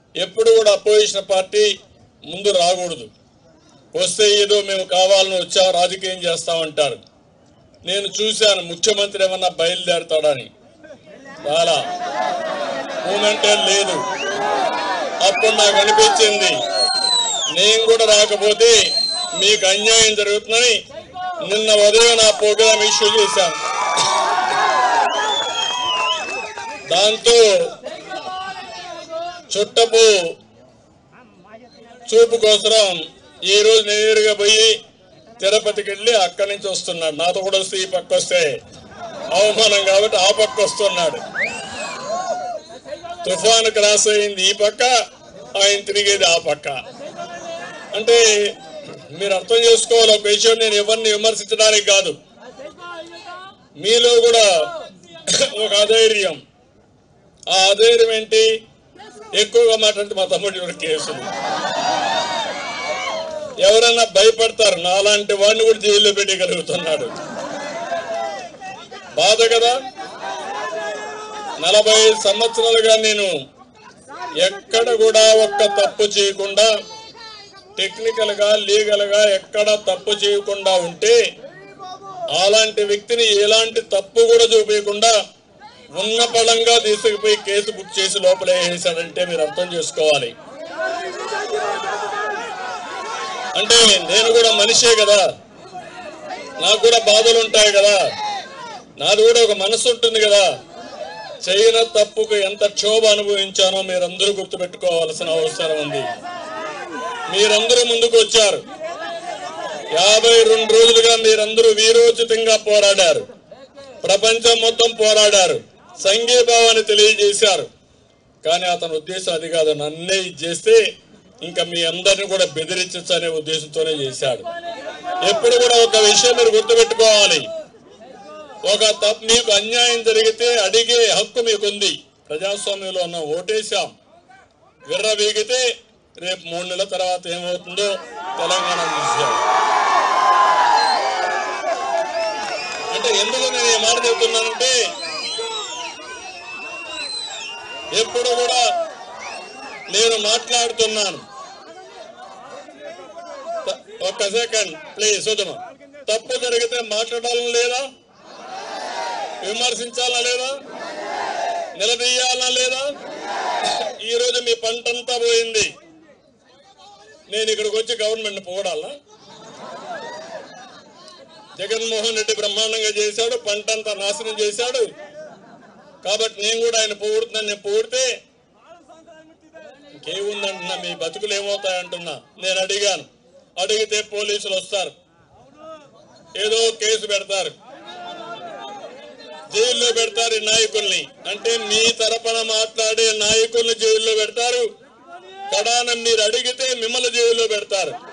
ఎప్పుడు కూడా opposition party ముందు రాకూడదు వస్తే ఏదో మేము కావాలని వచ్చాం రాజకీయం చేస్తామంటారు నేను చూశాను ముఖ్యమంత్రి ఏమన్నా బయలుదేరతాడని చాలా మూమెంటే లేదు అప్పుడు నాకు అనిపించింది నేను కూడా రాకపోతే మీకు అన్యాయం జరుగుతుందని నిన్న ఉదయం నా ప్రోగ్రామ్ ఇష్యూ చేశాను దాంతో చుట్టపు చూపు కోసం ఈ రోజు నేరుగా పోయి తిరుపతికి వెళ్ళి అక్కడి నుంచి వస్తున్నాడు నాతో కూడా వస్తే ఈ పక్క వస్తే అవమానం కాబట్టి ఆ పక్క వస్తున్నాడు తుఫాను క్రాస్ అయింది ఈ పక్క ఆయన తిరిగేది ఆ పక్క అంటే మీరు అర్థం చేసుకోవాలి ఒక విషయం నేను ఎవరిని విమర్శించడానికి కాదు మీలో కూడా ఒక అధైర్యం ఆ అధైర్యం ఏంటి ఎక్కువగా మాట్లాడితే మా తమ్ముడి మీద కేసులు ఎవరైనా భయపడతారు నాలాంటి వాడిని కూడా జైల్లో పెట్టగలుగుతున్నాడు బాధ కదా నలభై సంవత్సరాలుగా నేను ఎక్కడ కూడా ఒక్క తప్పు చేయకుండా టెక్నికల్ గా లీగల్ గా ఎక్కడ తప్పు చేయకుండా ఉంటే అలాంటి వ్యక్తిని ఎలాంటి తప్పు కూడా చూపించకుండా ఉన్న పడంగా తీసుకుపోయి కేసు బుక్ చేసి లోపలే వేసాడంటే మీరు అర్థం చేసుకోవాలి అంటే నేను కూడా మనిషే కదా నాకు కూడా బాధలు ఉంటాయి కదా నాది కూడా ఒక మనసు ఉంటుంది కదా చేయన తప్పుకు ఎంత క్షోభ అనుభవించానో మీరందరూ గుర్తుపెట్టుకోవాల్సిన అవసరం ఉంది మీరందరూ ముందుకు వచ్చారు యాభై రెండు రోజులుగా మీరందరూ వీరోచితంగా పోరాడారు ప్రపంచం మొత్తం పోరాడారు సంఘీభావాన్ని తెలియజేశారు కానీ అతని ఉద్దేశం అది కాదు నన్నే ఇది చేస్తే ఇంకా మీ అందరిని కూడా బెదిరించచ్చు అనే ఉద్దేశంతోనే చేశాడు ఎప్పుడు కూడా ఒక విషయం మీరు గుర్తుపెట్టుకోవాలి ఒక తప్పు మీకు అన్యాయం జరిగితే అడిగే హక్కు మీకుంది ప్రజాస్వామ్యంలో ఉన్న ఓటేశాం విర్ర వీగితే రేపు మూడు నెలల తర్వాత ఏమవుతుందో తెలంగాణ చూసాం అంటే ఎందుకు నేను ఈ మాట చెబుతున్నానంటే ఎప్పుడు కూడా నేను మాట్లాడుతున్నాను త- ఒక్క సెకండ్ ప్లీజ్ చూద్దామా తప్పు జరిగితే మాట్లాడాలని లేదా విమర్శించాలా లేదా నిలదీయాలా లేదా ఈ రోజు మీ పంటంతా పోయింది నేను ఇక్కడికి వచ్చి గవర్నమెంట్ పోవడాలా జగన్మోహన్ రెడ్డి బ్రహ్మాండంగా చేశాడు పంటంతా నాశనం చేశాడు కాబట్టి నేను కూడా ఆయన పొగుడుతున్నాను నేను పొగిడితే ఇంకేముందంటున్నా మీ బతుకులు ఏమవుతాయంటున్నా నేను అడిగాను అడిగితే పోలీసులు వస్తారు ఏదో కేసు పెడతారు జైల్లో పెడతారు ఈ నాయకుల్ని అంటే మీ తరపున మాట్లాడే నాయకుల్ని జైల్లో పెడతారు కడాన మీరు అడిగితే మిమ్మల్ని జైల్లో పెడతారు